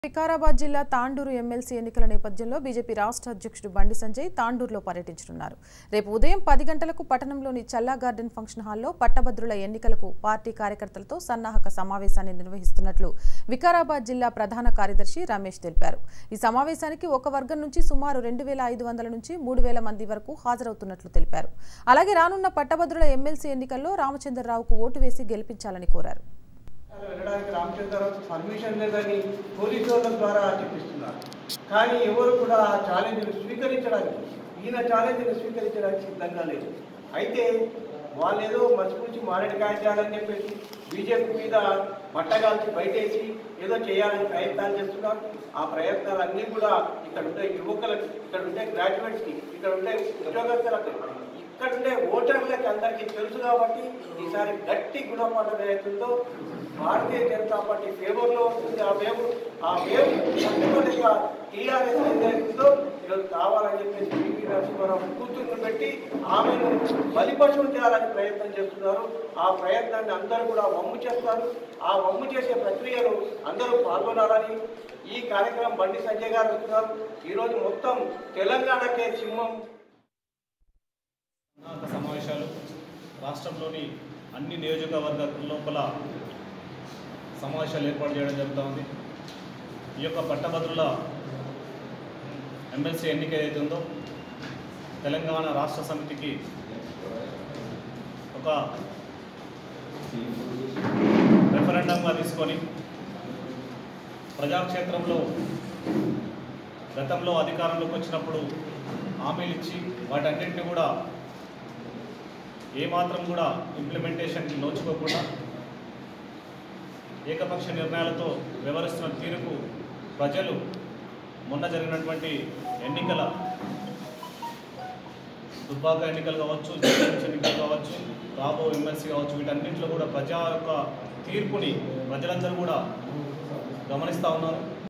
వికారాబాద్ జిల్లా తాండూరు ఎమ్మెల్సీ ఎన్నికల నేపథ్యంలో బీజేపీ రాష్ట్ర అధ్యక్షుడు బండి సంజయ్ తాండూరులో పర్యటించనున్నారు రేపు ఉదయం పది గంటలకు పట్టణంలోని చల్లా గార్డెన్ ఫంక్షన్ హాల్లో పట్టభద్రుల ఎన్నికలకు పార్టీ కార్యకర్తలతో సన్నాహక సమావేశాన్ని నిర్వహిస్తున్నట్లు వికారాబాద్ జిల్లా ప్రధాన కార్యదర్శి రమేష్ తెలిపారు ఈ సమావేశానికి ఒక వర్గం నుంచి సుమారు రెండు వేల ఐదు వందల నుంచి మూడు వేల మంది వరకు హాజరవుతున్నట్లు తెలిపారు అలాగే రానున్న పట్టభద్రుల ఎమ్మెల్సీ ఎన్నికల్లో రామచంద్రరావుకు ఓటు వేసి గెలిపించాలని కోరారు అలా వెళ్ళడానికి రామచంద్రరావు పర్మిషన్ లేదని పోలీసు వాళ్ళ ద్వారా చెప్పిస్తున్నారు కానీ ఎవరు కూడా ఆ ఛాలెంజ్ని స్వీకరించడానికి ఈయన ఛాలెంజ్ని స్వీకరించడానికి సిద్ధంగా లేదు అయితే వాళ్ళు ఏదో మసిపూచి మారేడుకాయ చేయాలని చెప్పేసి బీజేపీ మీద మట్టగాల్చి బయటేసి ఏదో చేయాలని ప్రయత్నాలు చేస్తున్నారు ఆ ప్రయత్నాలన్నీ కూడా ఇక్కడ ఉండే యువకులకు ఇక్కడ ఉండే గ్రాడ్యుయేట్స్కి ఇక్కడ ఉండే ఉద్యోగస్తులకు ఇక్కడ ఉండే ఓటర్లకి అందరికీ తెలుసు కాబట్టి ఈసారి గట్టి గుణపాఠం ఏదైతుందో భారతీయ జనతా పార్టీ ఫేవర్లో వస్తుంది ఆ వేవ్ ఆ వేవ్ పట్టుబడిగా టీఆర్ఎస్ ఏదైతుందో ఈరోజు కావాలని చెప్పేసి పివి నరసింహారావు కూతుర్ని పెట్టి ఆమెను బలిపశువు చేయాలని ప్రయత్నం చేస్తున్నారు ఆ ప్రయత్నాన్ని అందరూ కూడా వమ్ము చేస్తారు ఆ వమ్ము చేసే ప్రక్రియలో అందరూ పాల్గొనాలని ఈ కార్యక్రమం బండి సంజయ్ గారు వస్తున్నారు ఈరోజు మొత్తం తెలంగాణకే సింహం సన్నాహక సమావేశాలు రాష్ట్రంలోని అన్ని నియోజకవర్గ లోపల సమావేశాలు ఏర్పాటు చేయడం జరుగుతూ ఉంది ఈ యొక్క పట్టభద్రుల ఎమ్మెల్సీ ఎన్నిక ఏదైతే ఉందో తెలంగాణ రాష్ట్ర సమితికి ఒక రెఫరెండంగా తీసుకొని ప్రజాక్షేత్రంలో గతంలో అధికారంలోకి వచ్చినప్పుడు హామీలు ఇచ్చి వాటన్నింటినీ కూడా ఏమాత్రం కూడా ఇంప్లిమెంటేషన్కి నోచుకోకుండా ఏకపక్ష నిర్ణయాలతో వ్యవహరిస్తున్న తీరుకు ప్రజలు మొన్న జరిగినటువంటి ఎన్నికల దుబ్బాక ఎన్నికలు కావచ్చు జిల్లాంచ్ ఎన్నికలు కావచ్చు రాబో ఎమ్మెల్సీ కావచ్చు వీటన్నింటిలో కూడా ప్రజా యొక్క తీర్పుని ప్రజలందరూ కూడా గమనిస్తూ ఉన్నారు